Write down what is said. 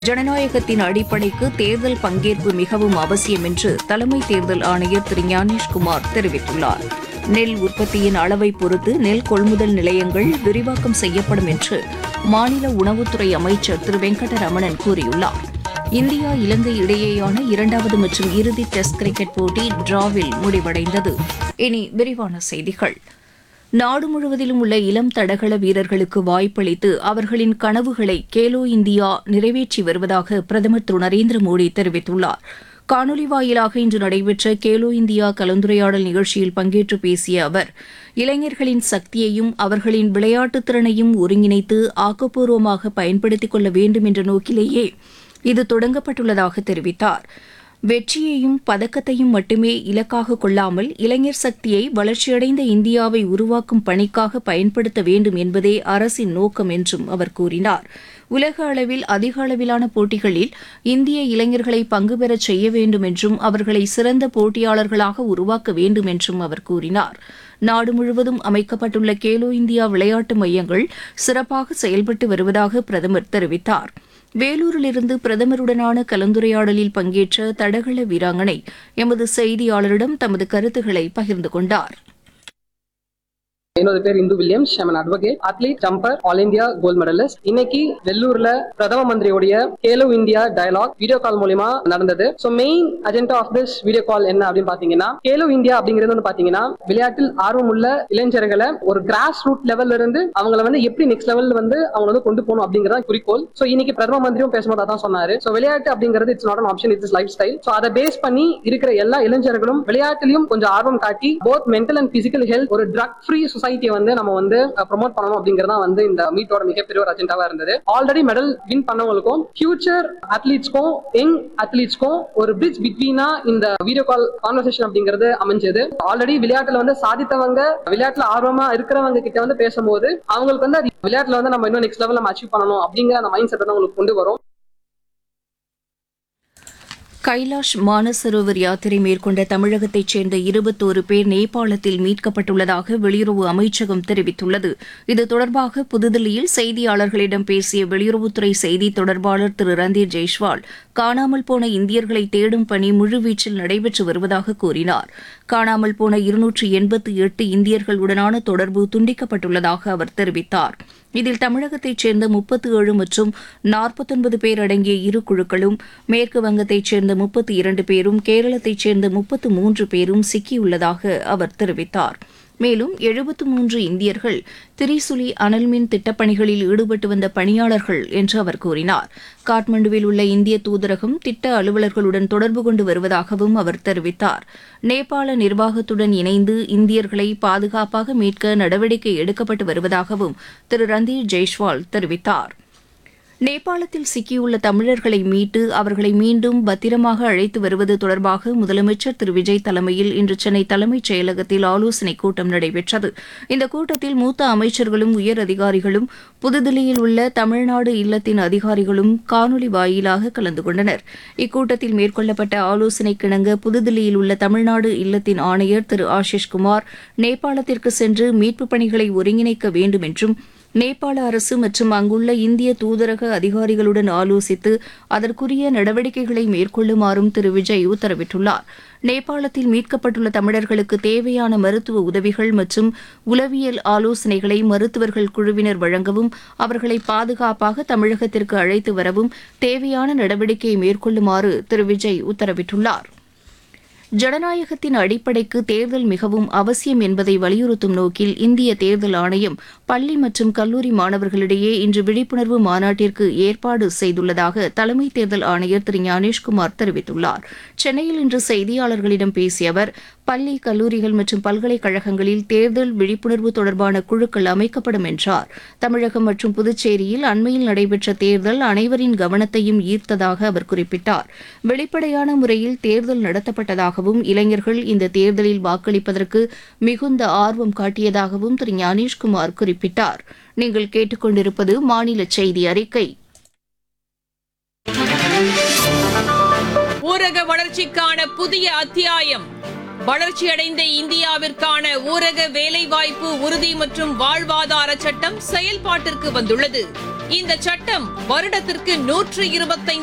ஜனநாயகத்தின் அடிப்படைக்கு தேர்தல் பங்கேற்பு மிகவும் அவசியம் என்று தலைமை தேர்தல் ஆணையர் திரு ஞானேஷ்குமார் தெரிவித்துள்ளார் நெல் உற்பத்தியின் அளவை பொறுத்து நெல் கொள்முதல் நிலையங்கள் விரிவாக்கம் செய்யப்படும் என்று மாநில உணவுத்துறை அமைச்சர் திரு வெங்கடரமணன் கூறியுள்ளார் இந்தியா இலங்கை இடையேயான இரண்டாவது மற்றும் இறுதி டெஸ்ட் கிரிக்கெட் போட்டி டிராவில் முடிவடைந்தது இனி விரிவான செய்திகள் நாடு முழுவதிலும் உள்ள இளம் தடகள வீரர்களுக்கு வாய்ப்பளித்து அவர்களின் கனவுகளை கேலோ இந்தியா நிறைவேற்றி வருவதாக பிரதமர் திரு நரேந்திர மோடி தெரிவித்துள்ளார் காணொலி வாயிலாக இன்று நடைபெற்ற கேலோ இந்தியா கலந்துரையாடல் நிகழ்ச்சியில் பங்கேற்று பேசிய அவர் இளைஞர்களின் சக்தியையும் அவர்களின் விளையாட்டுத் திறனையும் ஒருங்கிணைத்து ஆக்கப்பூர்வமாக பயன்படுத்திக் கொள்ள வேண்டும் என்ற நோக்கிலேயே இது தொடங்கப்பட்டுள்ளதாக தெரிவித்தார் வெற்றியையும் பதக்கத்தையும் மட்டுமே இலக்காக கொள்ளாமல் இளைஞர் சக்தியை வளர்ச்சியடைந்த இந்தியாவை உருவாக்கும் பணிக்காக பயன்படுத்த வேண்டும் என்பதே அரசின் நோக்கம் என்றும் அவர் கூறினார் உலக அளவில் அதிக அளவிலான போட்டிகளில் இந்திய இளைஞர்களை பங்கு பெறச் செய்ய வேண்டும் என்றும் அவர்களை சிறந்த போட்டியாளர்களாக உருவாக்க வேண்டும் என்றும் அவர் கூறினார் நாடு முழுவதும் அமைக்கப்பட்டுள்ள கேலோ இந்தியா விளையாட்டு மையங்கள் சிறப்பாக செயல்பட்டு வருவதாக பிரதமர் தெரிவித்தார் வேலூரிலிருந்து பிரதமருடனான கலந்துரையாடலில் பங்கேற்ற தடகள வீராங்கனை எமது செய்தியாளரிடம் தமது கருத்துக்களை பகிர்ந்து கொண்டார் என்னோட பேர் Indu Williams I'm advocate athlete jumper all India gold medallist இன்னைக்கு வெள்ளூர்ல பிரதம மந்திரியுடைய Khelo India dialogue video call மூலியமா நடந்தது so main agenda of this video call என்ன அப்படின்னு பாத்தீங்கன்னா கேலோ இந்தியா அப்படிங்கிறது வந்து பாத்தீங்கன்னா விளையாட்டில் ஆர்வம் உள்ள இளைஞர்களை ஒரு கிராஸ் ரூட் லெவல்ல இருந்து அவங்கள வந்து எப்படி நெக்ஸ்ட் லெவல் வந்து அவங்க வந்து கொண்டு போகணும் அப்படிங்கறத குறிக்கோள் சோ இன்னைக்கு பிரதம மந்திரியும் பேசும்போது அதான் சொன்னாரு சோ விளையாட்டு அப்படிங்கிறது it's not an option it's lifestyle so அதை பேஸ் பண்ணி இருக்கிற எல்லா இளைஞர்களும் விளையாட்டுலயும் கொஞ்சம் ஆர்வம் காட்டி both mental and physical health ஒரு ட்ரக் ஃப்ரீ சொசைட்டியை வந்து நம்ம வந்து ப்ரொமோட் பண்ணணும் அப்படிங்கறதா வந்து இந்த மீட்டோட மிகப்பெரிய ஒரு அஜெண்டாவா இருந்தது ஆல்ரெடி மெடல் வின் பண்ணவங்களுக்கும் ஃபியூச்சர் அத்லீட்ஸ்க்கும் யங் அத்லீட்ஸ்க்கும் ஒரு பிரிட்ஜ் பிட்வீனா இந்த வீடியோ கால் கான்வர்சேஷன் அப்படிங்கிறது அமைஞ்சது ஆல்ரெடி விளையாட்டுல வந்து சாதித்தவங்க விளையாட்டுல ஆர்வமா இருக்கிறவங்க கிட்ட வந்து பேசும்போது அவங்களுக்கு வந்து அது விளையாட்டுல வந்து நம்ம இன்னும் நெக்ஸ்ட் லெவல் நம்ம அச்சீவ் பண்ணணும் அப்படிங்கிற அந்த மைண்ட் செட் வந்து அவங்களுக்கு கொண்டு வரும் கைலாஷ் மானசரோவர் யாத்திரை மேற்கொண்ட தமிழகத்தைச் சேர்ந்த இருபத்தோரு பேர் நேபாளத்தில் மீட்கப்பட்டுள்ளதாக வெளியுறவு அமைச்சகம் தெரிவித்துள்ளது இது தொடர்பாக புதுதில்லியில் செய்தியாளர்களிடம் பேசிய வெளியுறவுத்துறை செய்தி தொடர்பாளர் திரு ரந்தீர் ஜெய்ஸ்வால் காணாமல் போன இந்தியர்களை தேடும் பணி முழுவீச்சில் நடைபெற்று வருவதாக கூறினார் காணாமல் போன இருநூற்று எண்பத்தி எட்டு இந்தியர்களுடனான தொடர்பு துண்டிக்கப்பட்டுள்ளதாக அவர் தெரிவித்தார் இதில் தமிழகத்தைச் சேர்ந்த முப்பத்து ஏழு மற்றும் நாற்பத்தொன்பது பேர் அடங்கிய இரு குழுக்களும் மேற்கு வங்கத்தைச் சேர்ந்த முப்பத்தி இரண்டு பேரும் கேரளத்தைச் சேர்ந்த முப்பத்து மூன்று பேரும் சிக்கியுள்ளதாக அவர் தெரிவித்தார் மேலும் எழுபத்து மூன்று இந்தியர்கள் திரிசுலி அனல்மின் திட்டப்பணிகளில் ஈடுபட்டு வந்த பணியாளர்கள் என்று அவர் கூறினார் காட்மண்டுவில் உள்ள இந்திய தூதரகம் திட்ட அலுவலர்களுடன் தொடர்பு கொண்டு வருவதாகவும் அவர் தெரிவித்தார் நேபாள நிர்வாகத்துடன் இணைந்து இந்தியர்களை பாதுகாப்பாக மீட்க நடவடிக்கை எடுக்கப்பட்டு வருவதாகவும் திரு ரந்தீர் ஜெய்ஸ்வால் தெரிவித்தார் நேபாளத்தில் சிக்கியுள்ள தமிழர்களை மீட்டு அவர்களை மீண்டும் பத்திரமாக அழைத்து வருவது தொடர்பாக முதலமைச்சர் திரு விஜய் தலைமையில் இன்று சென்னை தலைமைச் செயலகத்தில் ஆலோசனைக் கூட்டம் நடைபெற்றது இந்த கூட்டத்தில் மூத்த அமைச்சர்களும் உயர் அதிகாரிகளும் புதுதில்லியில் உள்ள தமிழ்நாடு இல்லத்தின் அதிகாரிகளும் காணொலி வாயிலாக கலந்து கொண்டனர் இக்கூட்டத்தில் மேற்கொள்ளப்பட்ட ஆலோசனைக்கிணங்க புதுதில்லியில் உள்ள தமிழ்நாடு இல்லத்தின் ஆணையர் திரு ஆஷிஷ் குமார் நேபாளத்திற்கு சென்று மீட்புப் பணிகளை ஒருங்கிணைக்க வேண்டும் என்றும் நேபாள அரசு மற்றும் அங்குள்ள இந்திய தூதரக அதிகாரிகளுடன் ஆலோசித்து அதற்குரிய நடவடிக்கைகளை மேற்கொள்ளுமாறும் திரு விஜய் உத்தரவிட்டுள்ளார் நேபாளத்தில் மீட்கப்பட்டுள்ள தமிழர்களுக்கு தேவையான மருத்துவ உதவிகள் மற்றும் உளவியல் ஆலோசனைகளை மருத்துவர்கள் குழுவினர் வழங்கவும் அவர்களை பாதுகாப்பாக தமிழகத்திற்கு அழைத்து வரவும் தேவையான நடவடிக்கையை மேற்கொள்ளுமாறு திரு விஜய் உத்தரவிட்டுள்ளார் ஜனநாயகத்தின் அடிப்படைக்கு தேர்தல் மிகவும் அவசியம் என்பதை வலியுறுத்தும் நோக்கில் இந்திய தேர்தல் ஆணையம் பள்ளி மற்றும் கல்லூரி மாணவர்களிடையே இன்று விழிப்புணர்வு மாநாட்டிற்கு ஏற்பாடு செய்துள்ளதாக தலைமை தேர்தல் ஆணையர் திரு ஞானேஷ்குமார் தெரிவித்துள்ளார் சென்னையில் இன்று செய்தியாளர்களிடம் பேசிய அவர் பள்ளி கல்லூரிகள் மற்றும் பல்கலைக்கழகங்களில் தேர்தல் விழிப்புணர்வு தொடர்பான குழுக்கள் அமைக்கப்படும் என்றார் தமிழகம் மற்றும் புதுச்சேரியில் அண்மையில் நடைபெற்ற தேர்தல் அனைவரின் கவனத்தையும் ஈர்த்ததாக அவர் குறிப்பிட்டார் வெளிப்படையான முறையில் தேர்தல் நடத்தப்பட்டதாகவும் இளைஞர்கள் இந்த தேர்தலில் வாக்களிப்பதற்கு மிகுந்த ஆர்வம் காட்டியதாகவும் திரு ஞானேஷ்குமார் குறிப்பிட்டார் நீங்கள் கேட்டுக்கொண்டிருப்பது மாநில செய்தி அறிக்கை ஊரக வளர்ச்சிக்கான புதிய அத்தியாயம் வளர்ச்சியடைந்த இந்தியாவிற்கான ஊரக வேலைவாய்ப்பு உறுதி மற்றும் வாழ்வாதார சட்டம் செயல்பாட்டிற்கு வந்துள்ளது இந்த சட்டம் வருடத்திற்கு நூற்று இருபத்தைந்து